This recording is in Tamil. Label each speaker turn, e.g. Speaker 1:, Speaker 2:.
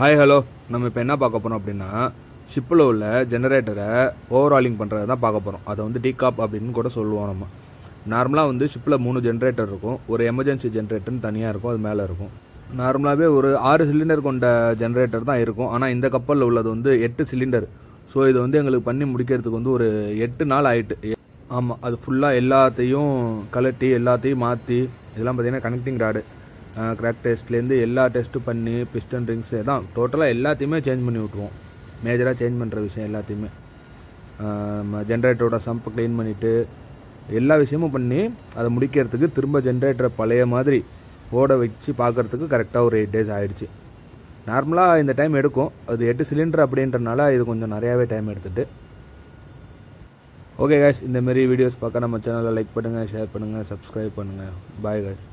Speaker 1: ஹாய் ஹலோ நம்ம இப்போ என்ன பார்க்க போகிறோம் அப்படின்னா ஷிப்பில் உள்ள ஜெனரேட்டரை ஓவராலிங் பண்ணுறது தான் பார்க்க போகிறோம் அதை வந்து டீகாப் அப்படின்னு கூட சொல்லுவோம் நம்ம நார்மலாக வந்து ஷிப்பில் மூணு ஜென்ரேட்டர் இருக்கும் ஒரு எமர்ஜென்சி ஜென்ரேட்டர்னு தனியாக இருக்கும் அது மேலே இருக்கும் நார்மலாகவே ஒரு ஆறு சிலிண்டர் கொண்ட ஜென்ரேட்டர் தான் இருக்கும் ஆனால் இந்த கப்பலில் உள்ளது வந்து எட்டு சிலிண்டர் ஸோ இது வந்து எங்களுக்கு பண்ணி முடிக்கிறதுக்கு வந்து ஒரு எட்டு நாள் ஆயிட்டு ஆமாம் அது ஃபுல்லாக எல்லாத்தையும் கலட்டி எல்லாத்தையும் மாற்றி இதெல்லாம் பார்த்தீங்கன்னா கனெக்டிங் ராடு கிராக் டெஸ்ட்லேருந்து எல்லா டெஸ்ட்டும் பண்ணி பிஸ்டன் ரிங்ஸ் தான் டோட்டலாக எல்லாத்தையுமே சேஞ்ச் பண்ணி விட்ருவோம் மேஜராக சேஞ்ச் பண்ணுற விஷயம் எல்லாத்தையுமே ஜென்ரேட்டரோட சம்பை க்ளீன் பண்ணிவிட்டு எல்லா விஷயமும் பண்ணி அதை முடிக்கிறதுக்கு திரும்ப ஜென்ரேட்டரை பழைய மாதிரி ஓட வச்சு பார்க்கறதுக்கு கரெக்டாக ஒரு எயிட் டேஸ் ஆயிடுச்சு நார்மலாக இந்த டைம் எடுக்கும் அது எட்டு சிலிண்டர் அப்படின்றனால இது கொஞ்சம் நிறையாவே டைம் எடுத்துட்டு ஓகே guys இந்த மாதிரி வீடியோஸ் பார்க்க நம்ம சேனலை லைக் பண்ணுங்கள் ஷேர் பண்ணுங்கள் சப்ஸ்கிரைப் பண்ணுங்கள் பாய் guys